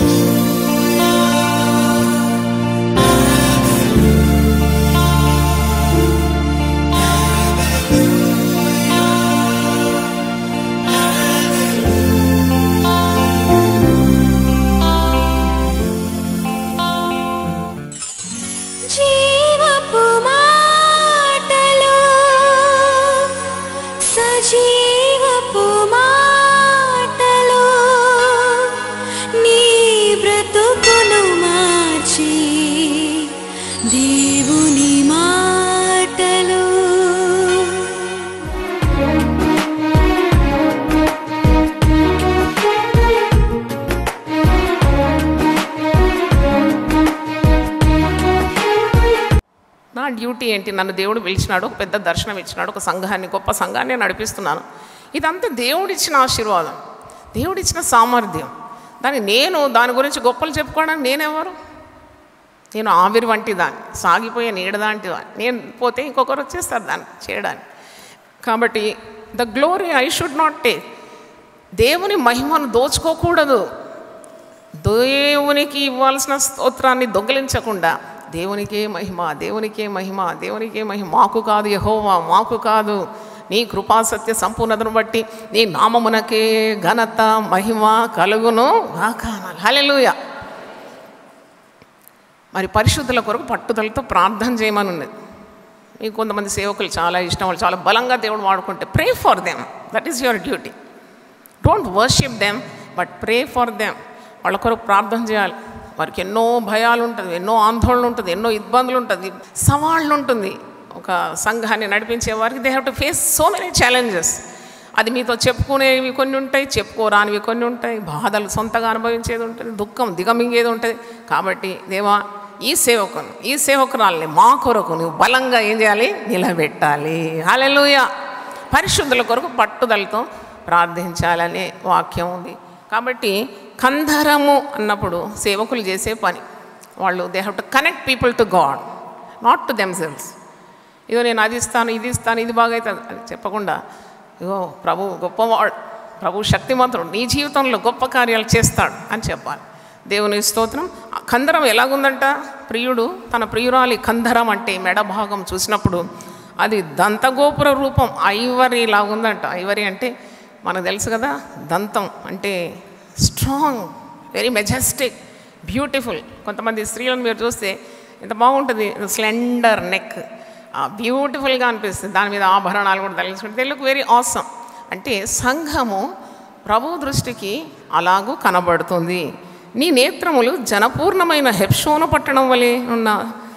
జీవపు మాటలు సజీవపు మాటలు నీ బ్రతుకును మార్చి దేవుని మాటలు నా డ్యూటీ ఏంటి నన్ను దేవుడు పిలిచినాడు ఒక పెద్ద దర్శనం ఇచ్చినాడు ఒక సంఘాన్ని గొప్ప సంఘాన్ని నడిపిస్తున్నాను ఇదంతా దేవుడిచ్చిన ఆశీర్వాదం దేవుడిచ్చిన సామర్థ్యం దాన్ని నేను దాని గురించి గొప్పలు చెప్పుకోవడానికి నేనెవరు నేను ఆవిరి వంటి దాన్ని సాగిపోయే నీడ లాంటి దాన్ని నేను పోతే ఇంకొకరు వచ్చేస్తారు దాన్ని చేయడానికి కాబట్టి the glory I should not take దేవుని మహిమను దోచుకోకూడదు దేవునికి ఇవ్వాల్సిన స్తోత్రాన్ని దొంగిలించకుండా దేవునికే మహిమ దేవునికే మహిమ దేవునికే మహిమ మాకు కాదు యహోవా మాకు కాదు నీ కృపా సత్య సంపూర్ణతను బట్టి నీ నామమునకే ఘనత మహిమ కలుగును హలెలుయ మరి పరిశుద్ధుల కొరకు పట్టుదలతో ప్రార్థన చేయమని ఉన్నది మీకు కొంతమంది సేవకులు చాలా ఇష్టం వాళ్ళు చాలా బలంగా దేవుడు వాడుకుంటే pray for them that is your duty don't worship them but pray for them వాళ్ళ కొరకు ప్రార్థన చేయాలి వారికి ఎన్నో భయాలు ఉంటుంది ఎన్నో ఆందోళన ఉంటుంది ఎన్నో ఇబ్బందులు ఉంటుంది సవాళ్ళు ఉంటుంది ఒక సంఘాన్ని నడిపించే వారికి they have to face so many challenges అది మీతో చెప్పుకునేవి కొన్ని ఉంటాయి చెప్పుకోరానివి కొన్ని ఉంటాయి బాధలు సొంతగా అనుభవించేది ఉంటుంది దుఃఖం దిగమింగేది ఉంటుంది కాబట్టి దేవా ఈ సేవకును ఈ సేవకురాల్ని మా కొరకు నువ్వు బలంగా ఏం చేయాలి నిలబెట్టాలి హాలెలుయ పరిశుద్ధుల కొరకు పట్టుదలతో ప్రార్థించాలనే వాక్యం ఉంది కాబట్టి కంధరము అన్నప్పుడు సేవకులు చేసే పని వాళ్ళు they have to connect people to God not to themselves ఇదో నేను అది ఇస్తాను ఇది ఇస్తాను ఇది బాగా అవుతుంది అని చెప్పకుండా ఇగో ప్రభు గొప్పవాడు ప్రభు శక్తిమంతుడు నీ జీవితంలో గొప్ప కార్యాలు చేస్తాడు అని చెప్పాలి దేవుని స్తోత్రం ఆ కందరం ఎలాగుందంట ప్రియుడు తన ప్రియురాలి కందరం అంటే మెడ భాగం చూసినప్పుడు అది దంతగోపుర రూపం ఐవరీ లాగుందంట ఐవరీ అంటే మనకు తెలుసు కదా దంతం అంటే స్ట్రాంగ్ వెరీ మెజెస్టిక్ బ్యూటిఫుల్ కొంతమంది స్త్రీలను మీరు చూస్తే ఎంత బాగుంటుంది స్లెండర్ నెక్ బ్యూటిఫుల్గా అనిపిస్తుంది దాని మీద ఆభరణాలు కూడా తగిలించుకుంటే దే లుక్ వెరీ ఆసమ్ అంటే సంఘము ప్రభు దృష్టికి అలాగూ కనబడుతుంది నీ నేత్రములు జనపూర్ణమైన హెప్షోను పట్టణం వలె ఉన్న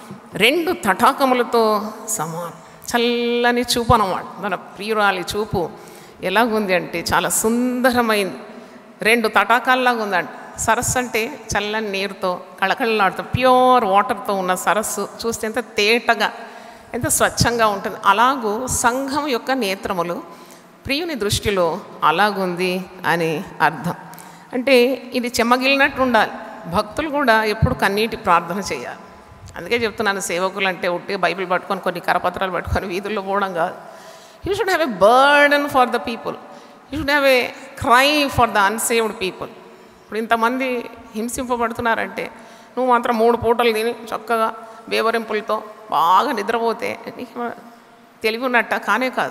రెండు తటాకములతో సమానం చల్లని చూపు అన్నమాట మన ప్రియురాలి చూపు ఎలాగుంది అంటే చాలా సుందరమైంది రెండు తటాకాల్లాగా ఉందండి సరస్సు అంటే చల్లని నీరుతో కళకళలాడుతూ ప్యూర్ వాటర్తో ఉన్న సరస్సు చూస్తే ఎంత తేటగా ఎంత స్వచ్ఛంగా ఉంటుంది అలాగూ సంఘం యొక్క నేత్రములు ప్రియుని దృష్టిలో అలాగుంది అని అర్థం అంటే ఇది చెమ్మగిలినట్టు ఉండాలి భక్తులు కూడా ఎప్పుడు కన్నీటి ప్రార్థన చేయాలి అందుకే చెప్తున్నాను సేవకులు అంటే ఉట్టిగా బైబిల్ పట్టుకొని కొన్ని కరపత్రాలు పట్టుకొని వీధుల్లో పోవడం కాదు you should have a burden for the people you should have a cry for the unsaved people ఇప్పుడు ఇంతమంది హింసింపబడుతున్నారంటే నువ్వు మాత్రం మూడు పూటలు తిని చక్కగా వేవరింపులతో బాగా నిద్రపోతే నీకు తెలివి ఉన్నట్ట కానే కాదు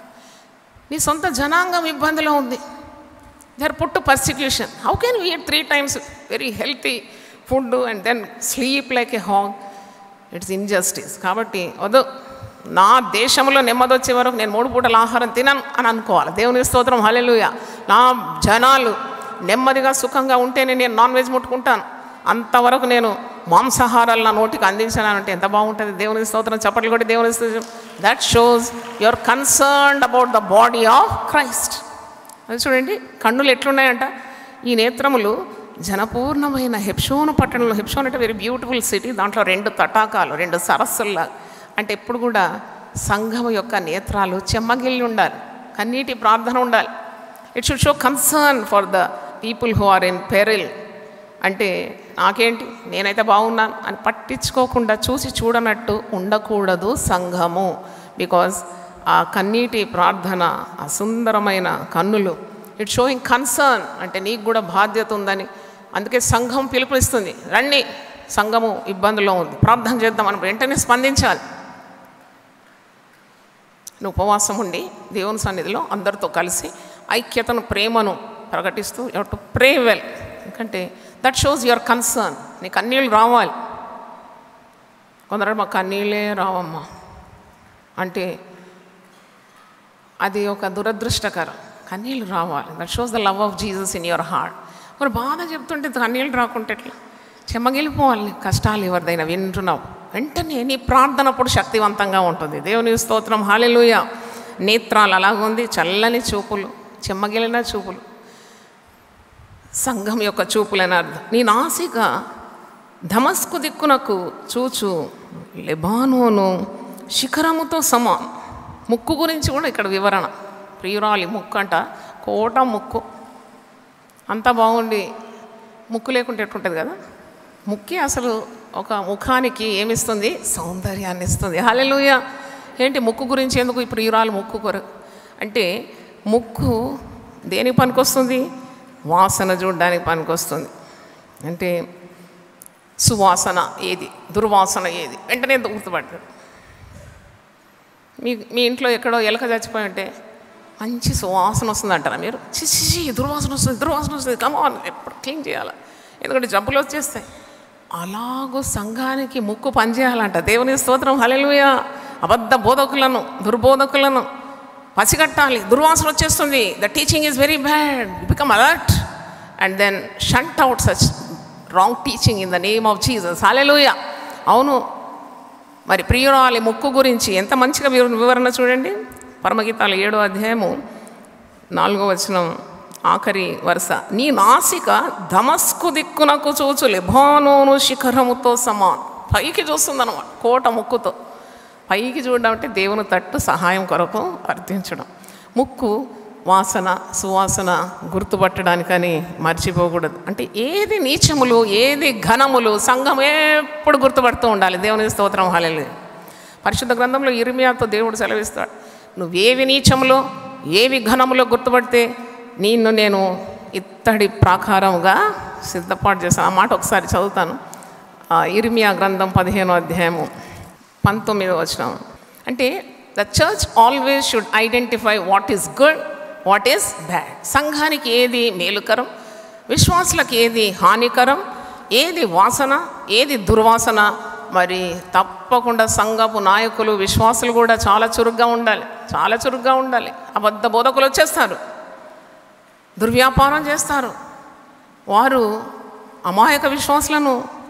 నీ సొంత జనాంగం ఇబ్బందిలో ఉంది దర్ పుట్టు persecution how can we three times very healthy food and then sleep like a hog it's injustice కాబట్టి వద్దు నా దేశంలో నెమ్మది వచ్చే వరకు నేను మూడు పూటల ఆహారం తినను అని అనుకోవాలి దేవుని స్తోత్రం హల్లెలూయా నా జనాలు నెమ్మదిగా సుఖంగా ఉంటేనే నేను నాన్ వెజ్ ముట్టుకుంటాను అంతవరకు నేను మాంసాహారాలు నా నోటికి అందించానంటే ఎంత బాగుంటుంది దేవుని స్తోత్రం చప్పట్లు కొట్టి దేవుని స్తోత్రం that shows your concerned about the body of Christ అది చూడండి కన్నులు ఎట్లున్నాయంట ఈ నేత్రములు జనపూర్ణమైన హెప్షోను పట్టణంలో హెప్షోన్ అంటే వెరీ బ్యూటిఫుల్ సిటీ దాంట్లో రెండు తటాకాలు రెండు సరస్సుల్లా అంటే ఎప్పుడు కూడా సంఘం యొక్క నేత్రాలు చెమ్మగిల్లి ఉండాలి కన్నీటి ప్రార్థన ఉండాలి it should show concern for the people who are in peril అంటే నాకేంటి నేనైతే బాగున్నాను అని పట్టించుకోకుండా చూసి చూడనట్టు ఉండకూడదు సంఘము బికాజ్ ఆ కన్నీటి ప్రార్థన ఆ సుందరమైన కన్నులు ఇట్ షోయింగ్ కన్సర్న్ అంటే నీకు కూడా బాధ్యత ఉందని అందుకే సంఘం పిలుపునిస్తుంది రండి సంఘము ఇబ్బందుల్లో ఉంది ప్రార్థన చేద్దాం అని వెంటనే స్పందించాలి నువ్వు ఉపవాసం ఉండి దేవుని సన్నిధిలో అందరితో కలిసి ఐక్యతను ప్రేమను ప్రకటిస్తూ యూ టు ప్రే వెల్ ఎందుకంటే దట్ షోస్ యువర్ కన్సర్న్ నీ కన్నీళ్ళు రావాలి కొందరు మా కన్నీళ్ళే రావమ్మా అంటే అది ఒక దురదృష్టకరం కన్నీళ్ళు రావాలి that shows the love of Jesus in your heart మరి బాధ చెప్తుంటే కన్నీళ్ళు రాకుంటే ఎట్లా చెమ్మగిలిపోవాలి నీ కష్టాలు ఎవరిదైనా వింటున్నావు వెంటనే నీ ప్రార్థన అప్పుడు శక్తివంతంగా ఉంటుంది దేవుని స్తోత్రం హాలెలుయ నేత్రాలు అలాగుంది చల్లని చూపులు చెమ్మగిలిన చూపులు సంఘం యొక్క చూపులని అర్థం నీ నాసిక ధమస్కు దిక్కునకు చూచు లెబానోను శిఖరముతో సమానం ముక్కు గురించి కూడా ఇక్కడ వివరణ ప్రియురాలి ముక్కు అంట కోట ముక్కు అంతా బాగుండి ముక్కు లేకుంటే ఎట్టుంటుంది కదా ముక్కే అసలు ఒక ముఖానికి ఏమిస్తుంది సౌందర్యాన్ని ఇస్తుంది హాలెలుయ ఏంటి ముక్కు గురించి ఎందుకు ఇప్పుడు ప్రియురాలు ముక్కు కొర అంటే ముక్కు దేనికి పనికొస్తుంది వాసన చూడడానికి పనికొస్తుంది అంటే సువాసన ఏది దుర్వాసన ఏది వెంటనే ఎంత గుర్తుపడతాడు మీ మీ ఇంట్లో ఎక్కడో ఎలక చచ్చిపోయి ఉంటే మంచి సువాసన వస్తుంది అంటారా మీరు చిచి దుర్వాసన వస్తుంది దుర్వాసన వస్తుంది కమాన్ ఎప్పుడు క్లీన్ చేయాలి ఎందుకంటే జబ్బులు వచ్చేస్తాయి అలాగూ సంఘానికి ముక్కు పనిచేయాలంట దేవుని స్తోత్రం హలెలుయ అబద్ధ బోధకులను దుర్బోధకులను పసిగట్టాలి దుర్వాసన వచ్చేస్తుంది the teaching is very bad become alert and then shunt out such wrong teaching in the name of Jesus hallelujah అవును మరి ప్రియురాలి ముక్కు గురించి ఎంత మంచిగా మీరు వివరణ చూడండి పరమగీతాలు ఏడో అధ్యాయము నాలుగో వచనం ఆఖరి వరుస నీ నాసిక ధమస్కు దిక్కునకు చూచు లెబానోను శిఖరముతో సమాన్ పైకి చూస్తుందన్నమాట కోట ముక్కుతో పైకి చూడడం అంటే దేవుని తట్టు సహాయం కొరకు అర్థించడం ముక్కు వాసన సువాసన గుర్తుపట్టడానికని మర్చిపోకూడదు అంటే ఏది నీచములు ఏది ఘనములు సంఘం ఎప్పుడు గుర్తుపడుతూ ఉండాలి దేవుని స్తోత్రం హాలెలు పరిశుద్ధ గ్రంథంలో ఇరిమియాతో దేవుడు సెలవిస్తాడు నువ్వేవి నీచములో ఏవి ఘనములో గుర్తుపడితే నిన్ను నేను ఇత్తడి ప్రాకారముగా సిద్ధపాటు చేశాను ఆ మాట ఒకసారి చదువుతాను ఆ ఇర్మియా గ్రంథం పదిహేనో అధ్యాయము పంతొమ్మిదో వచనం అంటే the church always should identify what is good what is bad సంఘానికి ఏది మేలుకరం విశ్వాసులకు ఏది హానికరం ఏది వాసన ఏది దుర్వాసన మరి తప్పకుండా సంఘపు నాయకులు విశ్వాసులు కూడా చాలా చురుగ్గా ఉండాలి చాలా చురుగ్గా ఉండాలి అబద్ధ బోధకులు వచ్చేస్తారు దుర్వ్యాపారం చేస్తారు వారు అమాయక విశ్వాసులను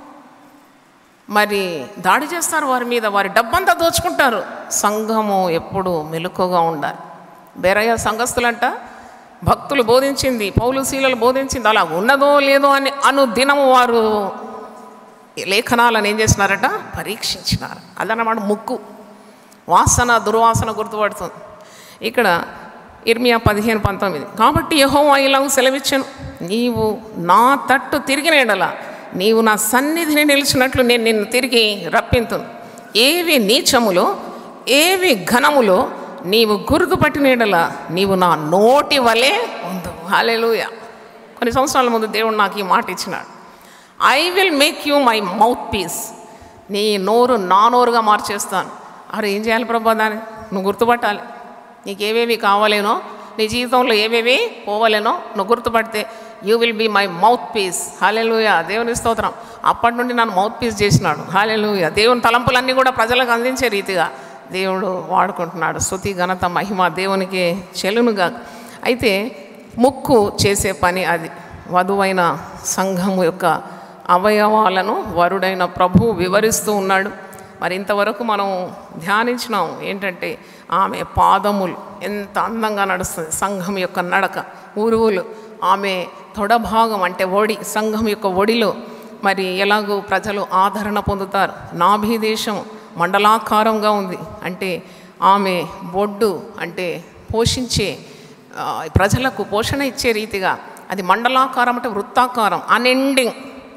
మరి దాడి చేస్తారు వారి మీద వారి డబ్బంతా దోచుకుంటారు సంఘము ఎప్పుడు మెలకుగా ఉండాలి బెరయ సంఘస్థులంట భక్తులు బోధించింది పౌలు శీలలు బోధించింది అలా ఉన్నదో లేదో అని అను దినము వారు లేఖనాలను ఏం చేసినారట పరీక్షించినారు అదన్నమాట ముక్కు వాసన దుర్వాసన గుర్తుపడుతుంది ఇక్కడ ఇర్మియా పదిహేను పంతొమ్మిది కాబట్టి యహో ఇలాగ సెలవిచ్చాను నీవు నా తట్టు తిరిగిన ఎడల నీవు నా సన్నిధిని నిలిచినట్లు నేను నిన్ను తిరిగి రప్పింతును ఏవి నీచములో ఏవి ఘనములో నీవు గుర్తుపట్టిన ఎడల నీవు నా నోటి వలె ఉందు హాలెలూయ కొన్ని సంవత్సరాల ముందు దేవుడు నాకు ఈ మాట ఇచ్చినాడు I will make you my mouthpiece నీ నోరు నా నోరుగా మార్చేస్తాను అరే ఏం చేయాలి ప్రభా దాన్ని నువ్వు గుర్తుపట్టాలి నీకు ఏవేవి కావాలేనో నీ జీవితంలో ఏవేవి పోవాలేనో నువ్వు గుర్తుపడితే you will be my mouthpiece hallelujah దేవుని స్తోత్రం అప్పటి నుండి నన్ను మౌత్ పీస్ చేసినాడు హాలెలుయ దేవుని తలంపులన్నీ కూడా ప్రజలకు అందించే రీతిగా దేవుడు వాడుకుంటున్నాడు స్తుతి ఘనత మహిమ దేవునికి చెలునుగా అయితే ముక్కు చేసే పని అది వధువైన సంఘము యొక్క అవయవాలను వరుడైన ప్రభు వివరిస్తూ ఉన్నాడు మరి ఇంతవరకు మనం ధ్యానించినాం ఏంటంటే ఆమె పాదములు ఎంత అందంగా నడుస్తుంది సంఘం యొక్క నడక ఊరువులు ఆమె తొడభాగం అంటే ఒడి సంఘం యొక్క ఒడిలో మరి ఎలాగో ప్రజలు ఆదరణ పొందుతారు నాభి దేశం మండలాకారంగా ఉంది అంటే ఆమె బొడ్డు అంటే పోషించే ఆ, ప్రజలకు పోషణ ఇచ్చే రీతిగా అది మండలాకారం అంటే వృత్తాకారం unending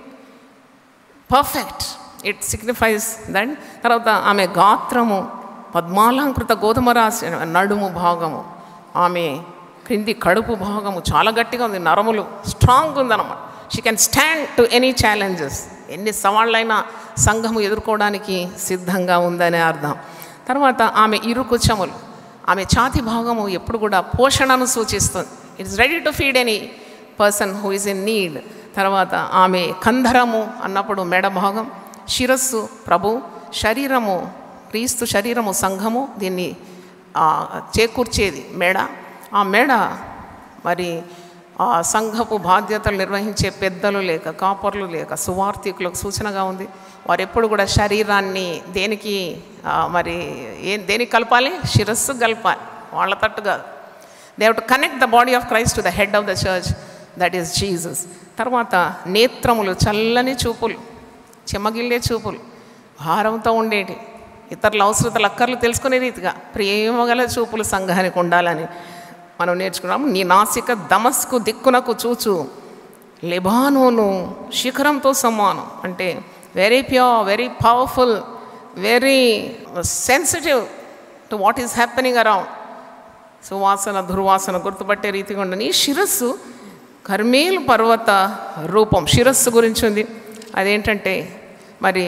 perfect it signifies that తర్వాత ఆమె గాత్రము పద్మాలంకృత గోధుమ రాశి నడుము భాగము ఆమె క్రింది కడుపు భాగము చాలా గట్టిగా ఉంది నరములు స్ట్రాంగ్ ఉందన్నమాట she can stand to any challenges ఎన్ని సవాళ్ళైనా సంఘము ఎదుర్కోవడానికి సిద్ధంగా ఉందనే అర్థం తర్వాత ఆమె ఇరుకుచములు ఆమె ఛాతి భాగము ఎప్పుడు కూడా పోషణను సూచిస్తుంది it's ready to feed any person who is in need తర్వాత ఆమె కంధరము అన్నప్పుడు మెడ భాగం శిరస్సు ప్రభు శరీరము క్రీస్తు శరీరము సంఘము దీన్ని ఆ, చేకూర్చేది మెడ ఆ మెడ మరి ఆ సంఘపు బాధ్యతలు నిర్వహించే పెద్దలు లేక కాపర్లు లేక సువార్థికులకు సూచనగా ఉంది వారు ఎప్పుడు కూడా శరీరాన్ని దేనికి ఆ, మరి ఏం దేనికి కలపాలి శిరస్సు కలపాలి వాళ్ళ తట్టు కాదు they have to connect the body of Christ to the head of the church that is Jesus తర్వాత నేత్రములు చల్లని చూపులు చెమ్మగిల్లే చూపులు భారంతో ఉండేటి ఇతరుల అవసరతలు అక్కర్లు తెలుసుకునే రీతిగా ప్రేమగల చూపులు సంఘానికి ఉండాలని మనం నేర్చుకున్నాం నీ నాసిక దమస్కు దిక్కునకు చూచు లెబానోను శిఖరంతో సమానం అంటే very pure very powerful very sensitive to what is happening around సువాసన దుర్వాసన గుర్తుపట్టే రీతిగా ఉండని ఈ శిరస్సు కర్మేలు పర్వత రూపం శిరస్సు గురించి ఉంది అదేంటంటే మరి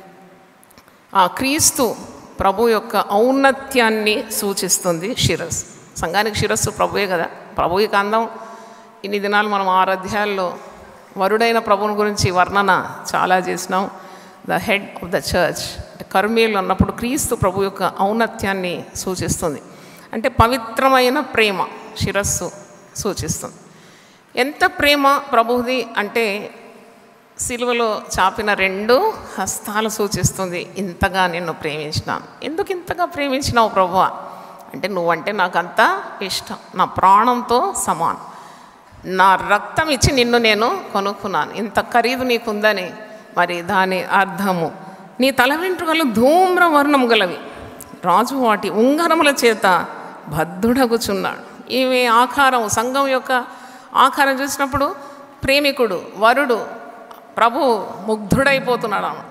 ఆ క్రీస్తు ప్రభు యొక్క ఔన్నత్యాన్ని సూచిస్తుంది శిరస్సు సంఘానికి శిరస్సు ప్రభువే కదా ప్రభువుకి అందం ఇన్ని దినాలు మనం ఆరు అధ్యాయాల్లో వరుడైన ప్రభువుని గురించి వర్ణన చాలా చేసినాం the head of the church అంటే కర్మీలు అన్నప్పుడు క్రీస్తు ప్రభు యొక్క ఔన్నత్యాన్ని సూచిస్తుంది అంటే పవిత్రమైన ప్రేమ శిరస్సు సూచిస్తుంది ఎంత ప్రేమ ప్రభువుది అంటే సిలువలో చాపిన రెండు హస్తాలు సూచిస్తుంది ఇంతగా నిన్ను ప్రేమించినాను ఎందుకు ఇంతగా ప్రేమించినావు ప్రభువా అంటే నువ్వంటే నాకు అంత ఇష్టం నా ప్రాణంతో సమానం నా రక్తం ఇచ్చి నిన్ను నేను కొనుక్కున్నాను ఇంత ఖరీదు నీకుందని మరి దాని అర్థము నీ తల వెంట్రుకలు ధూమ్ర వర్ణం గలవి రాజు వాటి ఉంగరముల చేత భద్రుడగుచున్నాడు ఈమె ఆకారం సంఘం యొక్క ఆకారం చూసినప్పుడు ప్రేమికుడు వరుడు ప్రభు ముగ్ధుడైపోతున్నాడు ఆమె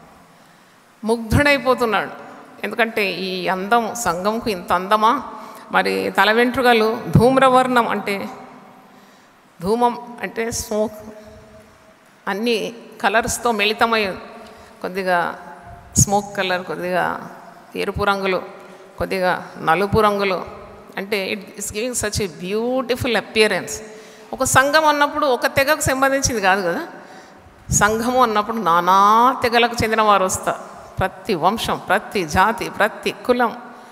ముగ్ధుడైపోతున్నాడు ఎందుకంటే ఈ అందం సంఘంకు ఇంత అందమా మరి తల వెంట్రుకలు ధూమ్రవర్ణం అంటే ధూమం అంటే స్మోక్ అన్ని కలర్స్తో మిళితమై కొద్దిగా స్మోక్ కలర్ కొద్దిగా ఎరుపు రంగులు కొద్దిగా నలుపు రంగులు అంటే it is giving such a beautiful appearance ఒక సంఘం అన్నప్పుడు ఒక తెగకు సంబంధించింది కాదు కదా సంఘము అన్నప్పుడు నానా తెగలకు చెందిన వారు వస్తారు ప్రతి వంశం ప్రతి జాతి ప్రతి కులం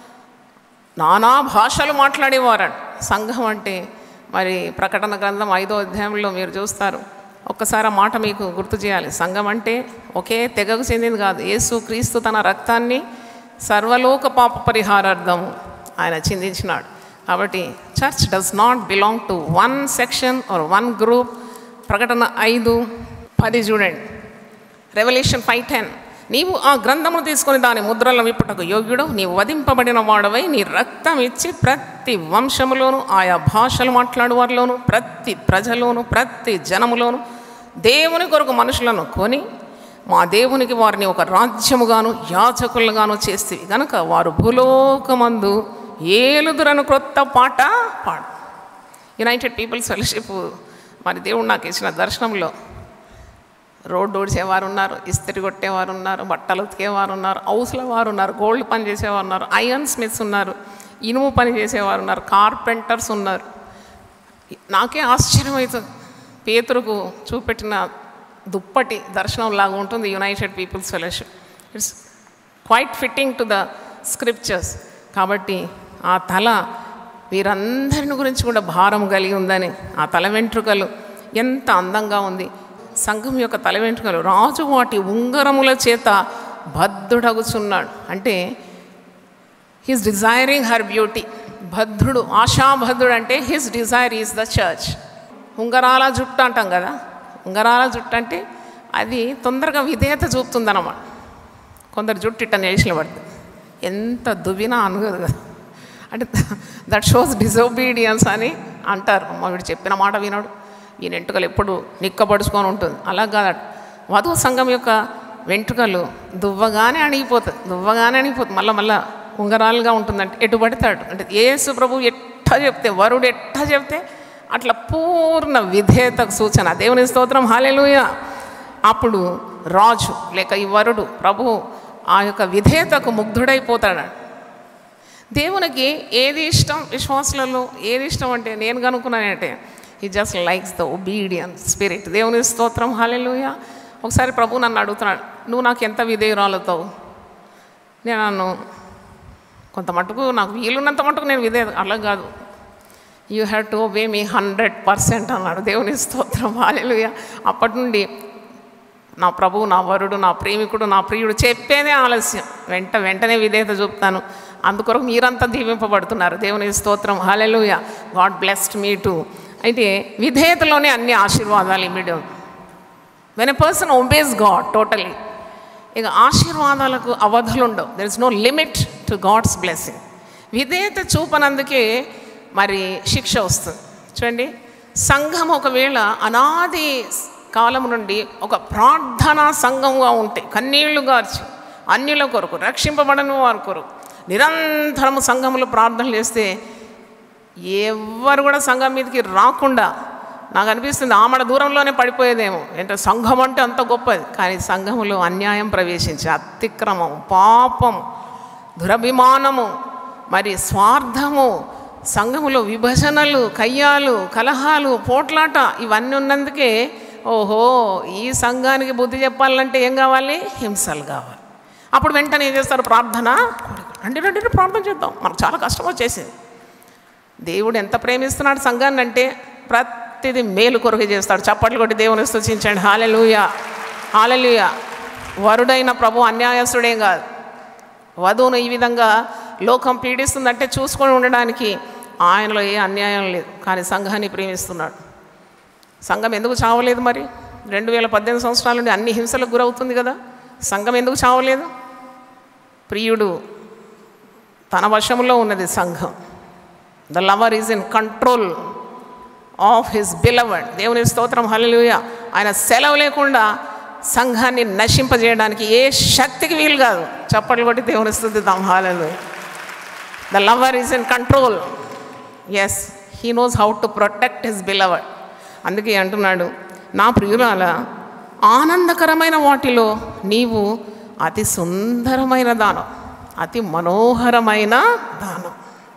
నానా భాషలు మాట్లాడేవారండి సంఘం అంటే మరి ప్రకటన గ్రంథం ఐదో అధ్యాయంలో మీరు చూస్తారు ఒక్కసారి ఆ మాట మీకు గుర్తు చేయాలి సంఘం అంటే ఒకే తెగకు చెందింది కాదు యేసు క్రీస్తు తన రక్తాన్ని సర్వలోక పాప పరిహారార్థము ఆయన చిందించినాడు కాబట్టి church does not belong to one section or one group ప్రకటన ఐదు పది చూడండి రెవల్యూషన్ ఫైవ్ టెన్ నీవు ఆ గ్రంథమును తీసుకొని దాని ముద్రలను విప్పుటకు యోగ్యుడు నీవు వధింపబడిన వాడవై నీ రక్తం ఇచ్చి ప్రతి వంశములోను ఆయా భాషలు మాట్లాడు వారిలోను ప్రతి ప్రజలోను ప్రతి జనములోను దేవుని కొరకు మనుషులను కొని మా దేవునికి వారిని ఒక రాజ్యముగాను యాచకులుగాను చేస్తేవి గనుక వారు భూలోకమందు ఏలుదురను క్రొత్త పాట పాడు యునైటెడ్ పీపుల్స్ ఫెలోషిప్ మరి దేవుడు నాకు ఇచ్చిన దర్శనంలో రోడ్డు ఊడ్చేవారు ఉన్నారు ఇస్త్రీ కొట్టేవారు ఉన్నారు బట్టలు ఉతికేవారు ఉన్నారు హౌస్ల వారు ఉన్నారు గోల్డ్ పని చేసేవారు ఉన్నారు ఐరన్ స్మిత్స్ ఉన్నారు ఇనుము పని చేసేవారు ఉన్నారు కార్పెంటర్స్ ఉన్నారు నాకే ఆశ్చర్యం అవుతుంది పేతురుకు చూపెట్టిన దుప్పటి దర్శనం లాగా ఉంటుంది united peoples fellowship it's quite fitting to the scriptures కాబట్టి ఆ తల వీరందరిని గురించి కూడా భారం కలిగి ఉందని ఆ తల వెంట్రుకలు ఎంత అందంగా ఉంది సంఘం యొక్క తల వెంట్రుకలు రాజు వాటి ఉంగరముల చేత భద్రుడగుచున్నాడు అంటే హీస్ డిజైరింగ్ హర్ బ్యూటీ భద్రుడు ఆశాభద్రుడు అంటే his desire is the church ఉంగరాల జుట్టు అంటాం కదా ఉంగరాల జుట్టు అంటే అది తొందరగా విధేయత చూపుతుందన్నమాట కొందరు జుట్టు ఇట్ట నేషన్లు పడుతుంది ఎంత దువ్వినా అనగదు కదా అంటే దట్ షోస్ డిజోబీడియన్స్ అని అంటారు అమ్మ వీడు చెప్పిన మాట వినడు ఈయన వెంట్రుకలు ఎప్పుడు నిక్కబడుచుకొని ఉంటుంది అలా కాదట వధువు సంఘం యొక్క వెంట్రుకలు దువ్వగానే అణిగిపోతుంది దువ్వగానే అణిగిపోతుంది మళ్ళీ మళ్ళీ ఉంగరాలుగా ఉంటుందంటే ఎటు పడతాడు అంటే యేసు ప్రభు ఎట్టా చెప్తే వరుడు ఎట్టా చెప్తే అట్లా పూర్ణ విధేయతకు సూచన దేవుని స్తోత్రం హాలెలుయ అప్పుడు రాజు లేక ఈ వరుడు ప్రభు ఆ యొక్క విధేయతకు ముగ్ధుడైపోతాడు దేవునికి ఏది ఇష్టం విశ్వాసులలో ఏది ఇష్టం అంటే నేను కనుక్కున్నానంటే ఈ just likes the obedient spirit దేవుని స్తోత్రం హాలెలుయ ఒకసారి ప్రభు నన్ను అడుగుతున్నాడు నువ్వు నాకు ఎంత విధేయురాలుతావు నేను నన్ను కొంత మటుకు నాకు వీలున్నంత మటుకు నేను విధేయ అలా కాదు you have to obey me hundred percent అన్నాడు దేవుని స్తోత్రం హాలెలుయ అప్పటి నుండి నా ప్రభువు నా వరుడు నా ప్రేమికుడు నా ప్రియుడు చెప్పేదే ఆలస్యం వెంట వెంటనే విధేయత చూపుతాను అందుకొరకు మీరంతా దీవింపబడుతున్నారు దేవుని స్తోత్రం hallelujah God blessed me too అయితే విధేయతలోనే అన్ని ఆశీర్వాదాలు ఇమిడి when a person obeys God totally ఇక ఆశీర్వాదాలకు అవధులు ఉండవు there is no limit to God's blessing విధేయత చూపనందుకే మరి శిక్ష వస్తుంది చూడండి సంఘం ఒకవేళ అనాది కాలం నుండి ఒక ప్రార్థనా సంఘంగా ఉంటే కన్నీళ్లు గార్చి అన్యుల కొరకు రక్షింపబడని వారి కొరకు నిరంతరము సంఘములు ప్రార్థనలు చేస్తే ఎవరు కూడా సంఘం మీదకి రాకుండా నాకు అనిపిస్తుంది ఆమడ దూరంలోనే పడిపోయేదేమో అంటే సంఘం అంటే అంత గొప్పది కానీ సంఘములో అన్యాయం ప్రవేశించి అతిక్రమం పాపం దురభిమానము మరి స్వార్థము సంఘములో విభజనలు కయ్యాలు కలహాలు పోట్లాట ఇవన్నీ ఉన్నందుకే ఓహో ఈ సంఘానికి బుద్ధి చెప్పాలంటే ఏం కావాలి హింసలు కావాలి అప్పుడు వెంటనే ఏం చేస్తారు ప్రార్థన రండి రండి రండి ప్రార్థన చేద్దాం మనకు చాలా కష్టం వచ్చేసింది దేవుడు ఎంత ప్రేమిస్తున్నాడు సంఘాన్ని అంటే ప్రతిదీ మేలు కొరకు చేస్తాడు చప్పట్లు కొట్టి దేవుని స్తుతించండి హాలెలుయ హాలెలుయ వరుడైన ప్రభు అన్యాయస్తుడేం కాదు వధువును ఈ విధంగా లోకం పీడిస్తుందంటే చూసుకొని ఉండడానికి ఆయనలో ఏ అన్యాయం లేదు కానీ సంఘాన్ని ప్రేమిస్తున్నాడు సంఘం ఎందుకు చావలేదు మరి రెండు వేల పద్దెనిమిది సంవత్సరాల నుండి అన్ని హింసలకు గురవుతుంది కదా సంఘం ఎందుకు చావలేదు ప్రియుడు తన వశంలో ఉన్నది సంఘం the lover is in control of his beloved దేవుని స్తోత్రం హల్లెలూయా ఆయన సెలవు లేకుండా సంఘాన్ని నశింపజేయడానికి ఏ శక్తికి వీలు కాదు చప్పట్లు కొట్టి దేవుని స్థుతిద్దాం హాలలు the lover is in control as he knows how to protect his beloved అందుకే అంటున్నాడు నా ప్రియురాల ఆనందకరమైన వాటిలో నీవు అతి సుందరమైన దానం అతి మనోహరమైన దానం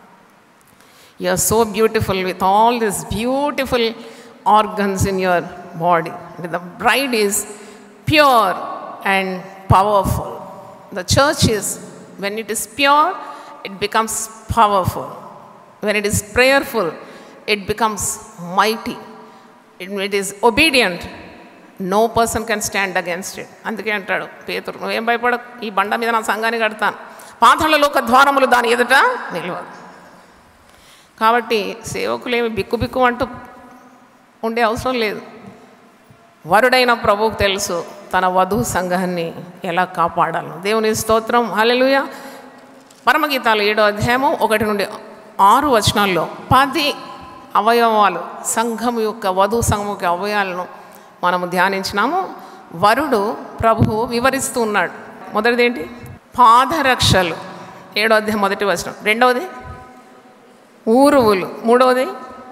You are so beautiful with all these beautiful organs in your body. The bride is pure and powerful. The church is, when it is pure, it becomes powerful. When it is prayerful, it becomes mighty. When it is obedient, no person can stand against it అందుకే అంటాడు పేతురు నువ్వేం భయపడ ఈ బండ మీద నా సంఘాన్ని కడతాను పాత్రలలో ఒక ద్వారములు దాని ఎదుట నిలవదు కాబట్టి సేవకులేమి బిక్కు బిక్కు అంటూ ఉండే అవసరం లేదు వరుడైన ప్రభువుకు తెలుసు తన వధువు సంఘాన్ని ఎలా కాపాడాలను దేవుని స్తోత్రం హల్లెలూయా పరమగీతాలు ఏడో అధ్యాయము ఒకటి నుండి ఆరు వచనాల్లో పది అవయవాలు సంఘం యొక్క వధువు సంఘం యొక్క అవయవాలను మనము ధ్యానించినాము వరుడు ప్రభువు వివరిస్తూ ఉన్నాడు మొదటిది ఏంటి పాదరక్షలు ఏడో అధ్యాయం మొదటి వచనం రెండవది ఊరువులు మూడవది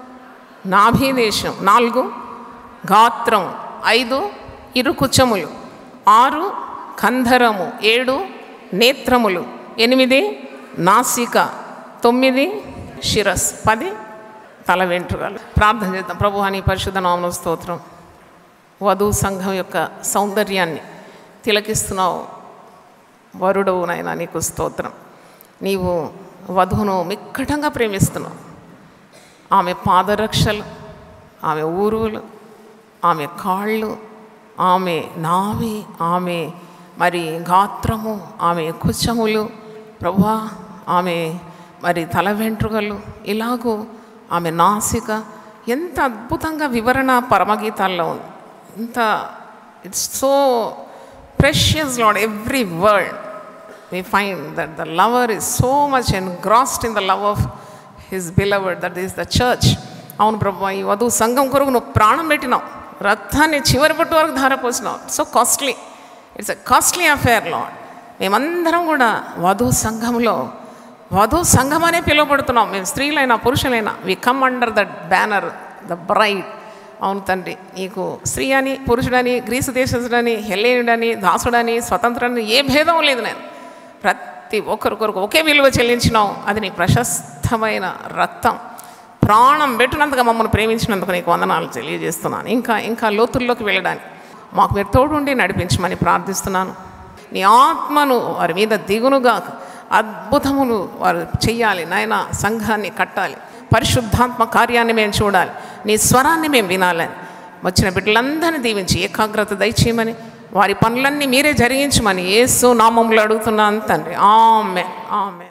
నాభీదేశం నాలుగు గాత్రం ఐదు ఇరుకుచములు ఆరు కంధరము ఏడు నేత్రములు ఎనిమిది నాసిక తొమ్మిది శిరస్ పది తల వెంట్రుకలు ప్రార్థన చేద్దాం ప్రభు అని పరిశుద్ధ నామన స్తోత్రం వధువు సంఘం యొక్క సౌందర్యాన్ని తిలకిస్తున్నావు వరుడవునైనా నీకు స్తోత్రం నీవు వధువును మిక్కటంగా ప్రేమిస్తున్నావు ఆమె పాదరక్షలు ఆమె ఊరువులు ఆమె కాళ్ళు ఆమె నావి ఆమె మరి గాత్రము ఆమె కుచములు ప్రభా ఆమె మరి తల వెంట్రుకలు ఇలాగూ ఆమె నాసిక ఎంత అద్భుతంగా వివరణ పరమగీతాల్లో ఉంది ఇంత it's so precious Lord every word we find that the lover is so much engrossed in the love of his beloved, that is the church. అవును ప్రభు ఈ వధువు సంఘం కొరకు నువ్వు ప్రాణం పెట్టినావు రథాన్ని చివరి పట్టు వరకు ధారపోసినావు so costly it's a costly affair Lord మేమందరం కూడా వధువు సంఘంలో వధువు సంఘం అనే పిలువబడుతున్నాం మేము స్త్రీలైనా పురుషులైనా we come under that banner the bride అవును తండ్రి నీకు స్త్రీ అని పురుషుడని గ్రీసు దేశస్తుడని హెల్లేయుడని దాసుడని స్వతంత్రుడని ఏ భేదం లేదు నేను ప్రతి ఒక్కరికొరకు ఒకే విలువ చెల్లించినావు అది నీ ప్రశస్తమైన రక్తం ప్రాణం పెట్టినంతగా మమ్మల్ని ప్రేమించినందుకు నీకు వందనాలు తెలియజేస్తున్నాను ఇంకా ఇంకా లోతుల్లోకి వెళ్ళడానికి మాకు మీరు తోడుండి నడిపించమని ప్రార్థిస్తున్నాను నీ ఆత్మను వారి మీద దిగునుగా అద్భుతములు వారు చెయ్యాలి నాయన సంఘాన్ని కట్టాలి పరిశుద్ధాత్మ కార్యాన్ని మేము చూడాలి నీ స్వరాన్ని మేము వినాలని వచ్చిన బిడ్డలందరినీ దీవించి ఏకాగ్రత దయచేయమని వారి పనులన్నీ మీరే జరిగించమని ఏసు నామంలో అడుగుతున్నాను తండ్రి ఆమె ఆమె